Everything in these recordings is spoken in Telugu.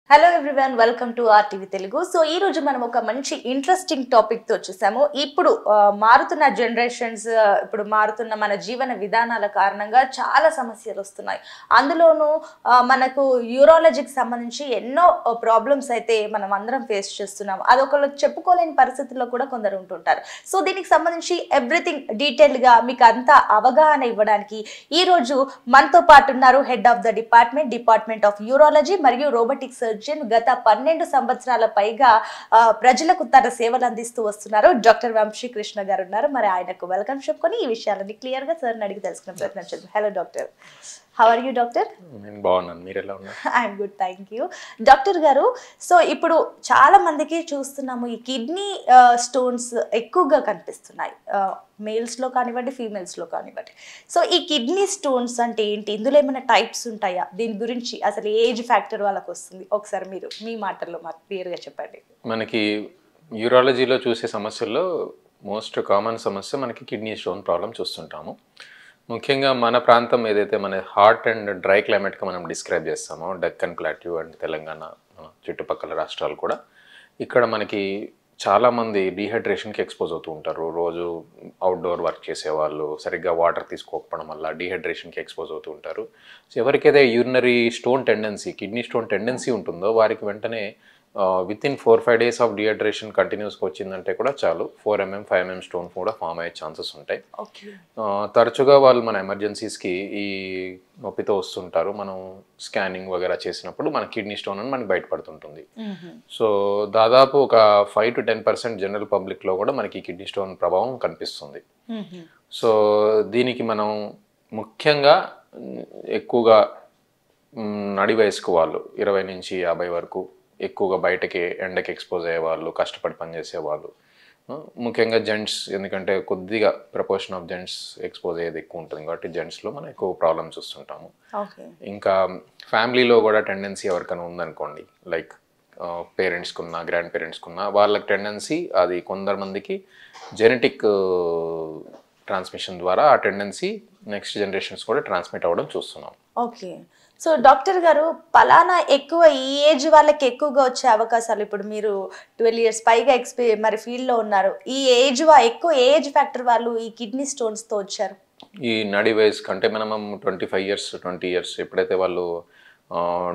Hello everyone welcome to RTV Telugu so ఈ రోజు మనం ఒక మంచి ఇంట్రెస్టింగ్ టాపిక్ తో వచ్చేసాము ఇప్పుడు ఆ, మారుతున్న జనరేషన్స్ ఇప్పుడు మారుతున్న మన జీవన విధానాల కారణంగా చాలా సమస్యలు వస్తున్నాయి అందులోనూ ఆ, మనకు యూరాలజీకి సంబంధించి ఎన్నో ప్రాబ్లమ్స్ అయితే మనం అందరం ఫేస్ చేస్తున్నాం అది ఒకళ్ళు చెప్పుకోలేని పరిస్థితుల్లో కూడా కొందరు ఉంటుంటారు సో దీనికి సంబంధించి ఎవ్రీథింగ్ డీటెయిల్గా మీకు అంతా అవగాహన ఇవ్వడానికి ఈ రోజు మనతో పాటు ఉన్నారు head of the department department of urology మరియు రోబోటిక్ సర్జన్ గత పన్నెండు సంవత్సరాల పైగా ఆ, ప్రజలకు తన సేవలు అందిస్తూ వస్తున్నారు డాక్టర్ వంశీ కృష్ణ గారు ఉన్నారు మరి ఆయనకు వెల్కమ్ చెప్పుకొని ఈ విషయాలన్నీ క్లియర్ గా సార్ అడిగి తెలుసుకునే ప్రయత్నం చేద్దాం hello doctor how are you doctor నేను బాగున్నాను మీరు ఎలా ఉన్నారు I'm good thank you doctor గారు సో ఇప్పుడు చాలా మందికి చూస్తున్నాము ఈ కిడ్నీ స్టోన్స్ ఎక్కువగా కనిపిస్తున్నాయి మేల్స్లో కానివ్వండి ఫీమేల్స్లో కానివ్వండి సో ఈ కిడ్నీ స్టోన్స్ అంటే ఏంటి ఇందులో ఏమైనా టైప్స్ ఉంటాయా దీని గురించి అసలు ఏజ్ ఫ్యాక్టర్ వాళ్ళకి వస్తుంది ఒకసారి మీరు మీ మాటల్లో మాకు క్లియర్గా చెప్పండి మనకి యూరాలజీలో చూసే సమస్యల్లో మోస్ట్ కామన్ సమస్య మనకి కిడ్నీ స్టోన్ ప్రాబ్లం చూస్తుంటాము ముఖ్యంగా మన ప్రాంతం ఏదైతే మన హాట్ అండ్ డ్రై క్లైమేట్గా మనం డిస్క్రైబ్ చేస్తామో డెక్కన్ ప్లాట్యూ అండ్ తెలంగాణ మన చుట్టుపక్కల రాష్ట్రాలు కూడా ఇక్కడ మనకి చాలామంది డీహైడ్రేషన్కి ఎక్స్పోజ్ అవుతూ ఉంటారు రోజు అవుట్డోర్ వర్క్ చేసేవాళ్ళు సరిగ్గా వాటర్ తీసుకోకపోవడం వల్ల డీహైడ్రేషన్కి ఎక్స్పోజ్ అవుతూ ఉంటారు సో ఎవరికైతే urinary stone tendency kidney stone tendency ఉంటుందో వారికి వెంటనే within four five days of dehydration కంటిన్యూస్గా వచ్చిందంటే కూడా చాలు four MM five MM stone కూడా ఫామ్ అయ్యే ఛాన్సెస్ ఉంటాయి ఓకే ఆ, తరచుగా వాళ్ళు మన ఎమర్జెన్సీస్కి ఈ నొప్పితో వస్తుంటారు మనం స్కానింగ్ వగేరా చేసినప్పుడు మన కిడ్నీ స్టోన్ అని మనకి బయటపడుతుంటుంది సో దాదాపు ఒక five to ten percent general పబ్లిక్లో కూడా మనకి కిడ్నీ స్టోన్ ప్రభావం కనిపిస్తుంది సో దీనికి మనం ముఖ్యంగా మ్, ఎక్కువగా మ్, నడి వయసుకు వాళ్ళు ఇరవై నుంచి యాభై వరకు ఎక్కువగా బయటకి ఎండకి ఎక్స్పోజ్ అయ్యే వాళ్ళు కష్టపడి పనిచేసే వాళ్ళు ఆ, ముఖ్యంగా జెంట్స్ ఎందుకంటే కొద్దిగా ప్రపోర్షన్ ఆఫ్ జెంట్స్ ఎక్స్పోజ్ అయ్యేది ఎక్కువ ఉంటుంది కాబట్టి జెంట్స్లో మనం ఎక్కువ ప్రాబ్లమ్స్ చూస్తుంటాము ఓకే ఇంకా ఫ్యామిలీలో కూడా టెండెన్సీ ఎవరికైనా ఉందనుకోండి లైక్ పేరెంట్స్కి ఉన్న గ్రాండ్ పేరెంట్స్కి ఉన్న వాళ్ళకి టెండెన్సీ అది కొందరు మందికి జెనెటిక్ ట్రాన్స్మిషన్ ద్వారా ఆ టెండెన్సీ నెక్స్ట్ జనరేషన్స్ కూడా ట్రాన్స్మిట్ అవ్వడం చూస్తున్నాం ఓకే సో డాక్టర్ గారు పలానా ఎక్కువ ఈ ఏజ్ వాళ్ళకి ఎక్కువగా వచ్చే అవకాశాలు ఇప్పుడు మీరు ట్వెల్వ్ ఇయర్స్ పైగా ఎక్స్పీ మరి ఫీల్డ్లో ఉన్నారు ఈ ఏజ్ వా ఎక్కువ ఏజ్ ఫ్యాక్టర్ వాళ్ళు ఈ కిడ్నీ స్టోన్స్తో వచ్చారు ఈ నడి వయసు కంటే మనం twenty five years twenty years ఎప్పుడైతే వాళ్ళు ఆ,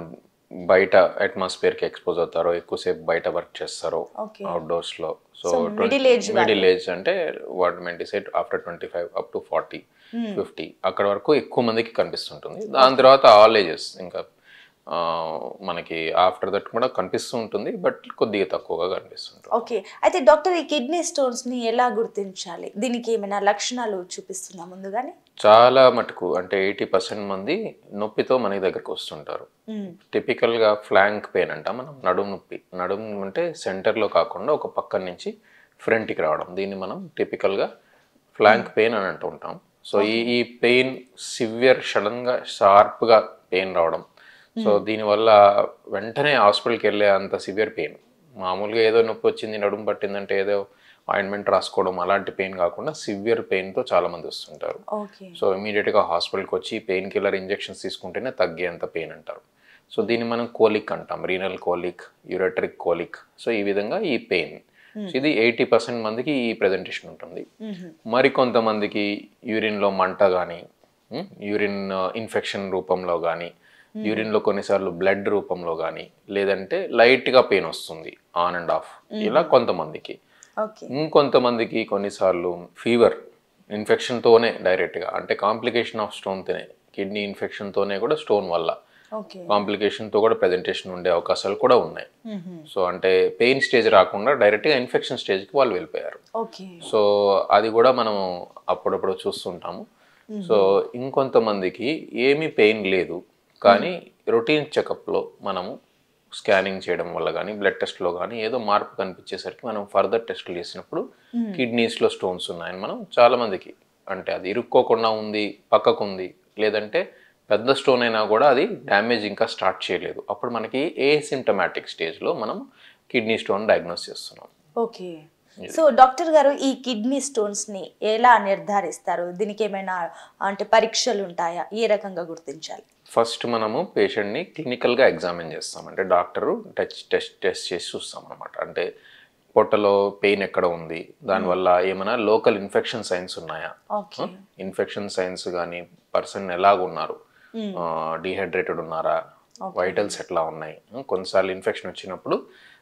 బయట అట్మాస్ఫియర్కి ఎక్స్పోజ్ అవుతారో ఎక్కువసేపు బయట వర్క్ చేస్తారో ఓకే అవుట్డోర్స్లో so So, middle age middle age అంటే what men decide after twenty five up to forty fifty అక్కడ వరకు ఎక్కువ మందికి కనిపిస్తుంటుంది దాని తర్వాత ఆల్ ఏజెస్ ఇంకా ఆ, మనకి ఆఫ్టర్ దట్ కూడా కనిపిస్తూ ఉంటుంది బట్ కొద్దిగా తక్కువగా కనిపిస్తుంటుంది ఓకే అయితే డాక్టర్ ఈ కిడ్నీ స్టోన్స్ని ఎలా గుర్తించాలి దీనికి ఏమైనా లక్షణాలు చూపిస్తుందా ముందుగానే చాలా మటుకు అంటే ఎయిటీ పర్సెంట్ మంది నొప్పితో మన దగ్గరకు వస్తుంటారు మ్మ్. టిపికల్గా ఫ్లాంక్ పెయిన్ అంట మనం నడుము నొప్పి నడుము అంటే సెంటర్లో కాకుండా ఒక పక్క నుంచి ఫ్రంట్కి రావడం దీన్ని మనం టిపికల్గా ఫ్లాంక్ పెయిన్ అని అంటూ ఉంటాం సో ఈ ఈ పెయిన్ సివియర్ సడన్గా షార్ప్గా పెయిన్ రావడం సో దీనివల్ల వెంటనే హాస్పిటల్కి వెళ్ళే అంత సివియర్ పెయిన్ మామూలుగా ఏదో నొప్పి వచ్చింది నడుము పట్టిందంటే ఏదో ఆయింట్మెంట్ రాసుకోవడం అలాంటి పెయిన్ కాకుండా సివియర్ పెయిన్తో చాలామంది వస్తుంటారు ఓకే సో ఇమీడియట్గా హాస్పిటల్కి వచ్చి పెయిన్ కిల్లర్ ఇంజెక్షన్స్ తీసుకుంటేనే తగ్గేంత పెయిన్ అంటారు సో దీన్ని మనం కోలిక్ అంటాం renal colic ureteric colic so ఈ విధంగా ఈ పెయిన్ ఇది ఎయిటీ పర్సెంట్ మందికి ఈ ప్రజెంటేషన్ ఉంటుంది మ్మ్. మరి కొంతమందికి యూరిన్లో మంట కానీ యూరిన్ ఇన్ఫెక్షన్ రూపంలో కానీ యూరిన్లో కొన్నిసార్లు బ్లడ్ రూపంలో కానీ లేదంటే లైట్గా పెయిన్ వస్తుంది ఆన్ అండ్ ఆఫ్ ఇలా కొంతమందికి ఓకే ఇంకొంతమందికి కొన్నిసార్లు ఫీవర్ ఇన్ఫెక్షన్తోనే డైరెక్ట్గా అంటే కాంప్లికేషన్ ఆఫ్ స్టోన్తోనే కిడ్నీ ఇన్ఫెక్షన్తోనే కూడా స్టోన్ వల్ల ఓకే కాంప్లికేషన్తో కూడా ప్రజెంటేషన్ ఉండే అవకాశాలు కూడా ఉన్నాయి మ్మ్. సో అంటే పెయిన్ స్టేజ్ రాకుండా డైరెక్ట్గా ఇన్ఫెక్షన్ స్టేజ్కి వాళ్ళు వెళ్ళిపోయారు ఓకే సో అది కూడా మనం అప్పుడప్పుడు చూస్తుంటాము సో ఇంకొంతమందికి ఏమీ పెయిన్ లేదు కానీ రొటీన్ చెకప్లో మనము స్కానింగ్ చేయడం వల్ల కానీ బ్లడ్ టెస్ట్లో కానీ ఏదో మార్పు కనిపించేసరికి మనం ఫర్దర్ టెస్టులు చేసినప్పుడు కిడ్నీస్లో స్టోన్స్ ఉన్నాయని మనం చాలామందికి అంటే అది ఇరుక్కోకుండా ఉంది పక్కకు ఉంది లేదంటే పెద్ద స్టోన్ అయినా కూడా అది డ్యామేజ్ ఇంకా స్టార్ట్ చేయలేదు అప్పుడు మనకి ఏ సిమ్టమాటిక్ స్టేజ్లో మనం కిడ్నీ స్టోన్ డయాగ్నోస్ చేస్తున్నాం ఓకే సో డాక్టర్ గారు ఈ కిడ్నీ స్టోన్స్ ని ఎలా నిర్ధారిస్తారు దీనికి ఏమైనా అంటే పరీక్షలు ఉంటాయా ఏ రకంగా గుర్తించాలి ఫస్ట్ మనము పేషెంట్ని క్లినికల్గా ఎగ్జామిన్ చేస్తాం అంటే డాక్టరు టచ్ టెస్ట్ టెస్ట్ చేసి చూస్తాం అనమాట అంటే పొట్టలో పెయిన్ ఎక్కడ ఉంది దానివల్ల ఏమైనా లోకల్ ఇన్ఫెక్షన్ సైన్స్ ఉన్నాయా ఓకే ఇన్ఫెక్షన్ సైన్స్ కానీ పర్సన్ ఎలాగ ఉన్నారు డిహైడ్రేటెడ్ ఉన్నారా వైటల్స్ ఎట్లా ఉన్నాయి కొన్నిసార్లు ఇన్ఫెక్షన్ వచ్చినప్పుడు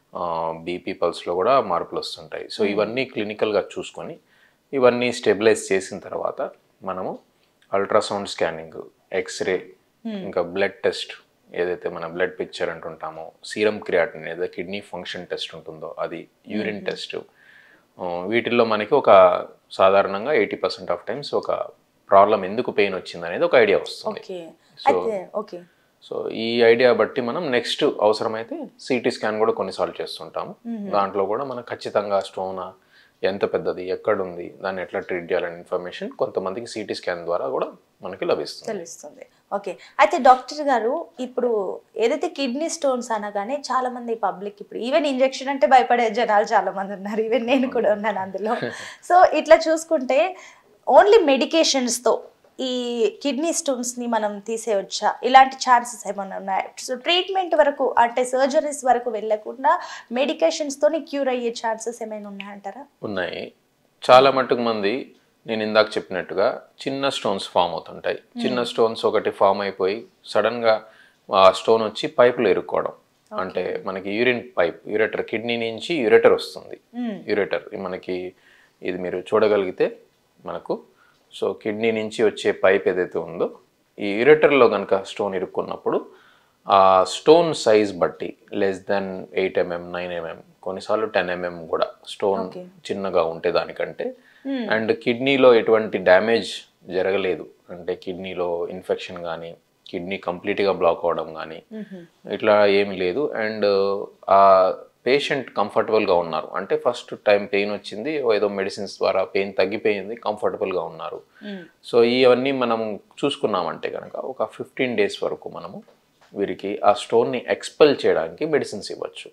బీపీ పల్స్లో కూడా మార్పులు వస్తుంటాయి సో ఇవన్నీ క్లినికల్గా చూసుకొని ఇవన్నీ స్టెబిలైజ్ చేసిన తర్వాత మనము అల్ట్రాసౌండ్ స్కానింగ్ ఎక్స్రే ఇంకా బ్లడ్ టెస్ట్ ఏదైతే మన బ్లడ్ పిక్చర్ అంటుంటామో సీరం క్రియాటిన్ ఏదైతే కిడ్నీ ఫంక్షన్ టెస్ట్ ఉంటుందో అది యూరిన్ టెస్ట్ వీటిల్లో మనకి ఒక సాధారణంగా ఎయిటీ పర్సెంట్ ఆఫ్ టైమ్స్ ఒక ప్రాబ్లం ఎందుకు పెయిన్ వచ్చింది అనేది ఒక ఐడియా వస్తుంది ఓకే So- అయితే ఓకే సో ఈ ఐడియా బట్టి మనం నెక్స్ట్ అవసరమైతే సిటీ స్కాన్ కూడా కొన్నిసార్లు చేస్తుంటాము దాంట్లో కూడా మనకు ఖచ్చితంగా స్టోన్ ఎంత పెద్దది ఎక్కడుంది దాన్ని ఎట్లా ట్రీట్ చేయాలనే ఇన్ఫర్మేషన్ కొంతమందికి సిటీ స్కాన్ ద్వారా కూడా మనకి లభిస్తుంది తెలుస్తుంది ఓకే అయితే డాక్టర్ గారు ఇప్పుడు ఏదైతే కిడ్నీ స్టోన్స్ అనగానే చాలా మంది పబ్లిక్ ఇప్పుడు ఈవెన్ ఇంజెక్షన్ అంటే భయపడే జనాలు చాలా మంది ఉన్నారు ఈవెన్ నేను కూడా ఉన్నాను అందులో సో ఇట్లా చూసుకుంటే ఓన్లీ మెడికేషన్స్తో ఈ కిడ్నీ స్టోన్స్ని మనం తీసేయవచ్చా ఇలాంటి ఛాన్సెస్ ఏమైనా ఉన్నాయి సో ట్రీట్మెంట్ వరకు అంటే సర్జరీస్ వరకు వెళ్ళకుండా మెడికేషన్స్తోని క్యూర్ అయ్యే ఛాన్సెస్ ఏమైనా ఉన్నాయంటారా ఉన్నాయి చాలా మట్టుకు మంది నేను ఇందాక చెప్పినట్టుగా చిన్న స్టోన్స్ ఫామ్ అవుతుంటాయి చిన్న స్టోన్స్ ఒకటి ఫామ్ అయిపోయి సడన్గా ఆ స్టోన్ వచ్చి పైపులో ఇరుక్కోవడం అంటే మనకి యూరిన్ పైప్ యూరేటర్ కిడ్నీ నుంచి యూరేటర్ వస్తుంది యూరేటర్ మనకి ఇది మీరు చూడగలిగితే మనకు సో కిడ్నీ నుంచి వచ్చే పైప్ ఏదైతే ఉందో ఈ యూరేటర్లో కనుక స్టోన్ ఇరుక్కున్నప్పుడు ఆ స్టోన్ సైజ్ బట్టి less than eight MM nine MM కొన్నిసార్లు టెన్ ఎంఎం కూడా స్టోన్ Okay. చిన్నగా ఉంటే దానికంటే అండ్ కిడ్నీలో ఎటువంటి డ్యామేజ్ జరగలేదు అంటే కిడ్నీలో ఇన్ఫెక్షన్ కానీ కిడ్నీ కంప్లీట్గా బ్లాక్ అవడం కానీ ఇట్లా ఏమీ లేదు అండ్ ఆ పేషెంట్ కంఫర్టబుల్గా ఉన్నారు అంటే ఫస్ట్ టైం పెయిన్ వచ్చింది ఏదో మెడిసిన్స్ ద్వారా పెయిన్ తగ్గిపోయింది comfortable-గా ఉన్నారు సో ఇవన్నీ మనం చూసుకున్నామంటే కనుక ఒక ఫిఫ్టీన్ డేస్ వరకు మనము వీరికి ఆ స్టోన్ని ఎక్స్పెల్ చేయడానికి మెడిసిన్స్ ఇవ్వచ్చు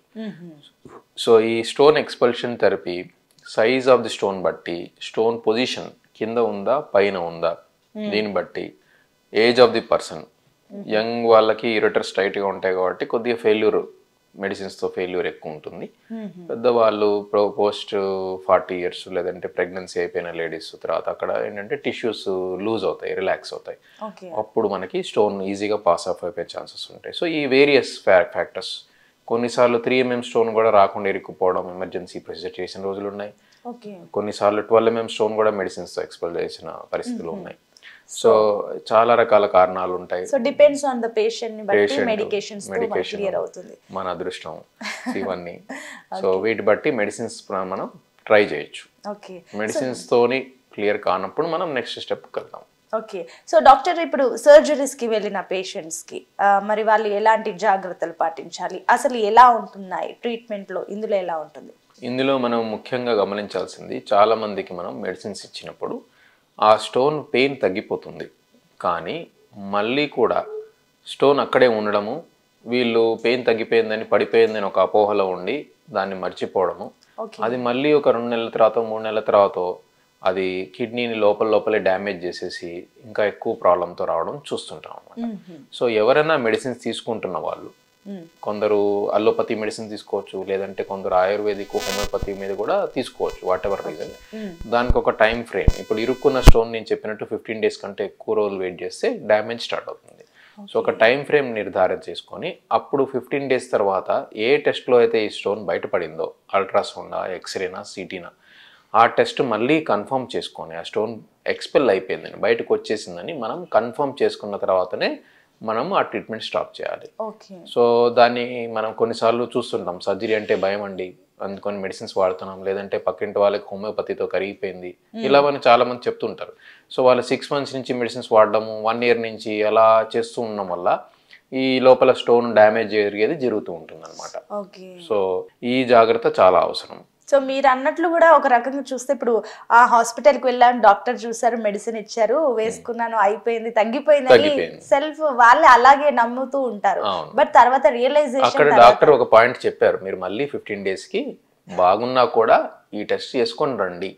సో ఈ stone expulsion therapy size of the stone బట్టి స్టోన్ పొజిషన్ కింద ఉందా పైన ఉందా దీన్ని బట్టి age of the person young వాళ్ళకి ఇరటర్ స్ట్రైట్గా ఉంటాయి కాబట్టి కొద్దిగా ఫెయిల్యూర్ మెడిసిన్స్తో ఫెయిల్యూర్ ఎక్కువ ఉంటుంది పెద్దవాళ్ళు ప్రో పోస్ట్ ఫార్టీ ఇయర్స్ లేదంటే ప్రెగ్నెన్సీ అయిపోయిన లేడీస్ తర్వాత అక్కడ ఏంటంటే టిష్యూస్ లూజ్ అవుతాయి రిలాక్స్ అవుతాయి ఓకే అప్పుడు మనకి స్టోన్ ఈజీగా పాస్ ఆఫ్ అయిపోయే ఛాన్సెస్ ఉంటాయి సో ఈ వేరియస్ ఫ్యాక్టర్స్ కొన్నిసార్లు త్రీ ఎంఎం స్టోన్ కూడా రాకుండా ఇరుక్కుపోవడం ఎమర్జెన్సీ ప్రొసీజర్ చేసిన రోజులు ఉన్నాయి ఓకే కొన్నిసార్లు ట్వెల్వ్ ఎంఎం స్టోన్ కూడా మెడిసిన్స్తో ఎక్స్పెల్ చేసిన పరిస్థితులు ఉన్నాయి సో చాలా రకాల కారణాలు ఉంటాయి so depends on the patient ని బట్టి Patient, మెడికేషన్స్ తో medication. క్లియర్ అవుతుంది మన అదృష్టం ఇవన్నీ సో వీటి బట్టి మెడిసిన్స్ మనం ట్రై చేయొచ్చు ఓకే మెడిసిన్స్ తోని క్లియర్ కానప్పుడు మనం నెక్స్ట్ స్టెప్ వెళ్దాం ఓకే సో డాక్టర్ ఇప్పుడు surgeries కి వెళ్ళిన పేషెంట్స్ కి ఆ, మరి వాళ్ళు ఎలాంటి జాగ్రత్తలు పాటించాలి అసలు ఎలా ఉంటున్నాయి ట్రీట్మెంట్ లో ఇందులో ఎలా ఉంటుంది ఇందులో మనం ముఖ్యంగా గమనించాల్సింది చాలా మందికి మనం మెడిసిన్స్ ఇచ్చినప్పుడు ఆ స్టోన్ పెయిన్ తగ్గిపోతుంది కానీ మళ్ళీ కూడా స్టోన్ అక్కడే ఉండడము వీళ్ళు పెయిన్ తగ్గిపోయిందని పడిపోయిందని ఒక అపోహలో ఉండి దాన్ని మర్చిపోవడము ఓకే అది మళ్ళీ ఒక రెండు నెలల తర్వాత మూడు నెలల తర్వాత అది కిడ్నీని లోపల లోపలే డ్యామేజ్ చేసేసి ఇంకా ఎక్కువ ప్రాబ్లంతో రావడం చూస్తుంటాం అన్నమాట సో ఎవరైనా మెడిసిన్స్ తీసుకుంటున్న వాళ్ళు కొందరు అల్లోపతి మెడిసిన్ తీసుకోవచ్చు లేదంటే కొందరు ఆయుర్వేదిక్ హోమియోపతి మీద కూడా తీసుకోవచ్చు వాట్ ఎవర్ రీజన్ దానికి ఒక టైం ఫ్రేమ్ ఇప్పుడు ఇరుక్కున్న స్టోన్ నేను చెప్పినట్టు ఫిఫ్టీన్ డేస్ కంటే ఎక్కువ రోజులు వెయిట్ చేస్తే డ్యామేజ్ స్టార్ట్ అవుతుంది సో ఒక టైం ఫ్రేమ్ నిర్ధారణ చేసుకొని అప్పుడు ఫిఫ్టీన్ డేస్ తర్వాత ఏ టెస్ట్లో అయితే ఈ స్టోన్ బయటపడిందో అల్ట్రాసౌండా ఎక్స్రేనా సిటీనా ఆ టెస్ట్ మళ్ళీ కన్ఫర్మ్ చేసుకొని ఆ స్టోన్ ఎక్స్పెల్ అయిపోయిందని బయటకు వచ్చేసిందని మనం కన్ఫర్మ్ చేసుకున్న తర్వాతనే మనం ఆ ట్రీట్మెంట్ స్టాప్ చేయాలి ఓకే సో దాన్ని మనం కొన్నిసార్లు చూస్తుంటాం సర్జరీ అంటే భయం అండి అందుకొని మెడిసిన్స్ వాడుతున్నాం లేదంటే పక్కింటి వాళ్ళకి హోమియోపతితో కరిగిపోయింది ఇలా అని చాలా మంది చెప్తుంటారు సో వాళ్ళు సిక్స్ మంత్స్ నుంచి మెడిసిన్స్ వాడడము వన్ ఇయర్ నుంచి అలా చేస్తూ ఉండడం వల్ల ఈ లోపల స్టోన్ డ్యామేజ్ జరిగేది జరుగుతూ ఉంటుంది అనమాట ఓకే సో ఈ జాగ్రత్త చాలా అవసరం సో మీరు అన్నట్లు కూడా ఒక రకంగా చూస్తే ఇప్పుడు ఆ hospital కి వెళ్ళాను డాక్టర్ చూసారు మెడిసిన్ ఇచ్చారు వేసుకున్నాను అయిపోయింది తగ్గిపోయిందని తగ్గిపోయింది. సెల్ఫ్ వాళ్ళే అలాగే నమ్ముతూ ఉంటారు అవును. బట్ తర్వాత అక్కడ రియలైజేషన్ డాక్టర్ ఒక పాయింట్ చెప్పారు మీరు మళ్ళీ ఫిఫ్టీన్ డేస్కి బాగున్నా కూడా ఈ టెస్ట్ చేసుకొని రండి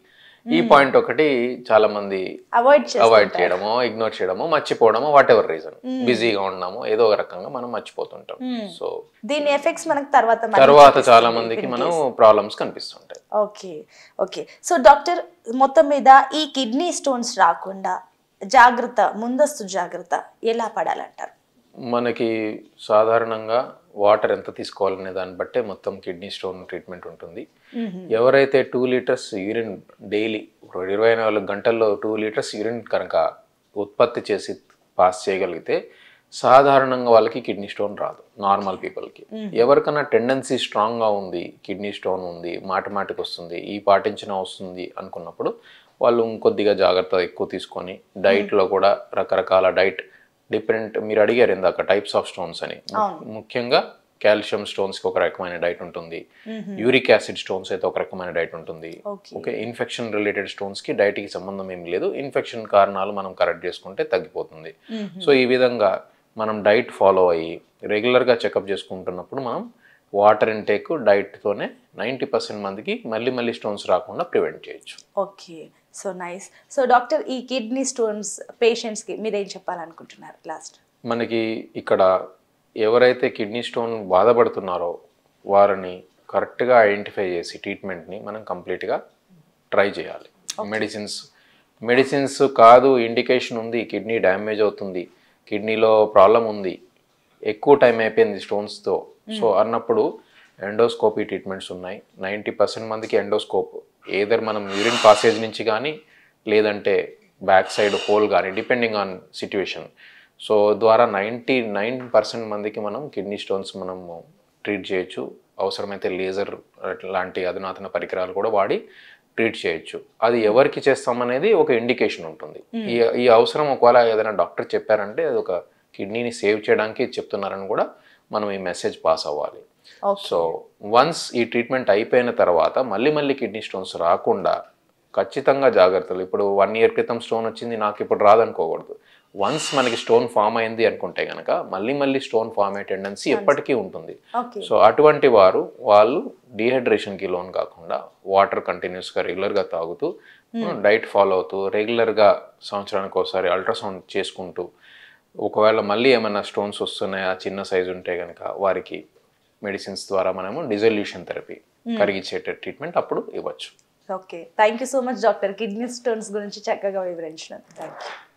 ఈ పాయింట్ ఒకటి చాలా మంది అవాయిడ్ అవాయిడ్ చేయడమో ఇగ్నోర్ చేయడమో మర్చిపోవడమో వాట్ ఎవర్ రీజన్ బిజీగా ఉన్నాము ఏదో ఒక రకంగా మనం మర్చిపోతుంటాం సో దీని ఎఫెక్ట్స్ మనకు తర్వాత మనకి తర్వాత చూపిస్తుంది చాలా మందికి మనం ప్రాబ్లమ్స్ కనిపిస్తుంటాయి ఓకే ఓకే సో డాక్టర్ మొత్తం మీద ఈ కిడ్నీ స్టోన్స్ రాకుండా జాగ్రత్త ముందస్తు జాగ్రత్త ఎలా పడాలంటారు మనకి సాధారణంగా వాటర్ ఎంత తీసుకోవాలనే దాన్ని బట్టే మొత్తం కిడ్నీ స్టోన్ ట్రీట్మెంట్ ఉంటుంది ఎవరైతే టూ లీటర్స్ యూరిన్ డైలీ ఇరవై నాలుగు గంటల్లో టూ లీటర్స్ యూరిన్ కనుక ఉత్పత్తి చేసి పాస్ చేయగలిగితే సాధారణంగా వాళ్ళకి కిడ్నీ స్టోన్ రాదు నార్మల్ పీపుల్కి ఎవరికైనా టెండెన్సీ స్ట్రాంగ్గా ఉంది కిడ్నీ స్టోన్ ఉంది మాటి మాటికి వస్తుంది ఈ పాటించిన వస్తుంది అనుకున్నప్పుడు వాళ్ళు ఇంకొద్దిగా జాగ్రత్త ఎక్కువ తీసుకొని డైట్లో కూడా రకరకాల డైట్ డిఫరెంట్ మీరు అడిగారు ఇందాక టైప్స్ ఆఫ్ స్టోన్స్ అని ముఖ్యంగా కాల్షియం స్టోన్స్కి ఒక రకమైన డైట్ ఉంటుంది యూరిక్ యాసిడ్ స్టోన్స్ అయితే ఒక రకమైన డైట్ ఉంటుంది ఓకే ఓకే ఇన్ఫెక్షన్ రిలేటెడ్ స్టోన్స్కి డైట్కి సంబంధం ఏమి లేదు ఇన్ఫెక్షన్ కారణాలు మనం కరెక్ట్ చేసుకుంటే తగ్గిపోతుంది సో ఈ విధంగా మనం డైట్ ఫాలో అయ్యి రెగ్యులర్గా చెకప్ చేసుకుంటున్నప్పుడు మనం వాటర్ ఇంటేక్ డైట్తోనే నైంటీ పర్సెంట్ మందికి మళ్ళీ మళ్ళీ స్టోన్స్ రాకుండా ప్రివెంట్ చేయొచ్చు okay so nice so doctor ఈ కిడ్నీ స్టోన్స్ పేషెంట్స్కి మీరు ఏం చెప్పాలనుకుంటున్నారు లాస్ట్ మనకి ఇక్కడ ఎవరైతే కిడ్నీ స్టోన్ బాధపడుతున్నారో వారిని కరెక్ట్గా ఐడెంటిఫై చేసి ట్రీట్మెంట్ని మనం కంప్లీట్గా ట్రై చేయాలి మెడిసిన్స్ మెడిసిన్స్ కాదు ఇండికేషన్ ఉంది కిడ్నీ డ్యామేజ్ అవుతుంది కిడ్నీలో ప్రాబ్లం ఉంది ఎక్కువ టైం అయిపోయింది స్టోన్స్తో సో అన్నప్పుడు ఎండోస్కోపీ ట్రీట్మెంట్స్ ఉన్నాయి నైంటీ పర్సెంట్ మందికి ఎండోస్కోప్ ఏదర్ మనం యూరిన్ పాసేజ్ నుంచి కానీ లేదంటే బ్యాక్ సైడ్ హోల్ కానీ డిపెండింగ్ ఆన్ సిట్యువేషన్ సో ద్వారా నైంటీ నైన్ పర్సెంట్ మందికి మనం కిడ్నీ స్టోన్స్ మనము ట్రీట్ చేయొచ్చు అవసరమైతే లేజర్ లాంటి అధునాతన పరికరాలు కూడా వాడి ట్రీట్ చేయొచ్చు అది ఎవరికి చేస్తామనేది ఒక ఇండికేషన్ ఉంటుంది ఈ ఈ అవసరం ఒకవేళ ఏదైనా డాక్టర్ చెప్పారంటే అది ఒక కిడ్నీని సేవ్ చేయడానికి చెప్తున్నారని కూడా మనం ఈ మెసేజ్ పాస్ అవ్వాలి ఓకే సో వన్స్ ఈ ట్రీట్మెంట్ అయిపోయిన తర్వాత మళ్ళీ మళ్ళీ కిడ్నీ స్టోన్స్ రాకుండా ఖచ్చితంగా జాగ్రత్తలు ఇప్పుడు వన్ ఇయర్ క్రితం స్టోన్ వచ్చింది నాకు ఇప్పుడు రాదనుకోకూడదు వన్స్ మనకి స్టోన్ ఫామ్ అయింది అనుకుంటే కనుక మళ్ళీ మళ్ళీ స్టోన్ ఫామ్ అయ్యే టెండెన్సీ ఎప్పటికీ ఉంటుంది ఓకే సో అటువంటి వారు వాళ్ళు డీహైడ్రేషన్కి లోన్ కాకుండా వాటర్ కంటిన్యూస్గా రెగ్యులర్గా తాగుతూ డైట్ ఫాలో అవుతూ రెగ్యులర్గా సంవత్సరానికి ఒకసారి అల్ట్రాసౌండ్ చేసుకుంటూ ఒకవేళ మళ్ళీ ఏమైనా స్టోన్స్ వస్తున్నాయా చిన్న సైజు ఉంటే కనుక వారికి మెడిసిన్స్ ద్వారా మనము డిజల్యూషన్ థెరపీ కరిగించేట ట్రీట్మెంట్ అప్పుడు ఇవ్వచ్చు okay thank you so much doctor kidney stones గురించి చక్కగా వివరించినందుకు థ్యాంక్ యూ